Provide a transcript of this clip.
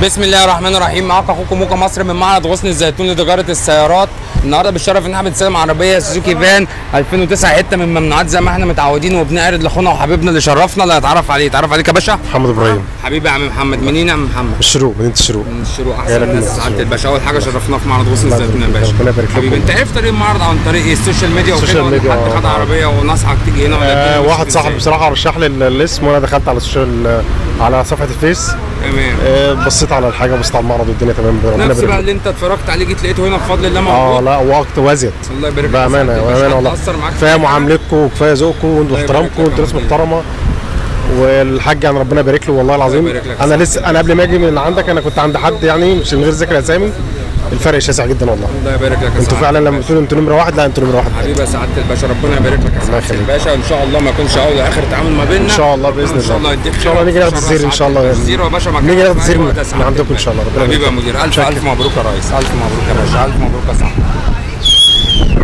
بسم الله الرحمن الرحيم معاكم اخوكم موكا مصر من معرض غصن الزيتون لتجاره السيارات النهارده بالشرف ان احنا بنسلم عربيه سوزوكي فان 2009 حته من ممنوعات زي ما احنا متعودين وبنعرض لاخونا وحبيبنا اللي شرفنا اللي هيتعرف عليه تعرف عليك يا باشا محمد ابراهيم حبيبي يا عم محمد منين يا عم محمد الشروق مدينه الشروق من الشروق يا احسن رب ناس من سعاده الشروق. الباشا اول حاجه شرفنا في معرض غصن الله الزيتون يا يبارك باشا فيك. ربنا يبارك حبيبي لكم. انت عرفت طريق المعرض عن طريق السوشيال ميديا وكده السوشيال ولا ميديا، حد خد آه. عربيه ونصحك تيجي هنا ولا آه الدنيا واحد مشيت صاحبي إزاي؟ بصراحه رشح لي الاسم وانا دخلت على السوشيال على صفحه الفيس تمام آه بصيت على الحاجه بصيت على المعرض والدنيا تمام ربنا نفس بقى يبارك اللي انت اتفرجت عليه جيت لقيته هنا بفضل الله اه موجود لا وقت وازيد الله يبارك لك بامانه يا سعادة بامانه الباشا. والله حد أثر معاك في كفايه حاجة؟ معاملتكم وكفايه ذوقكم وانتوا يبارك احترامكم لك يا وانتوا ناس مدير. محترمه والحاج يعني ربنا يبارك له والله العظيم يبارك لك يا انا لسه انا قبل ما اجي من عندك انا كنت عند حد يعني مش من غير ذكر اسامي الفرق شاسع جدا والله الله يبارك لك يا انتوا سعادة فعلا لما الباشا. بتقولوا انتوا نمره واحد لا انتوا نمره واحد حبيبي يا سعاده الباشا ربنا يبارك لك يا سعاده يخليك. الباشا ان شاء الله ما يكونش اول واخر تعامل ما بيننا ان شاء الله باذن ان شاء الله الله يديك ان شاء الله نيجي ناخد الزير ان شاء الله زيرو يا باشا مكانك نيجي ناخد في الزير أي وقت يا من سعادة عندكم ان الباشا. شاء الله ربنا حبيبي يا يبارك مدير الف شكرا. الف مبروك يا ريس الف مبروك يا باشا الف مبروك يا صاحبي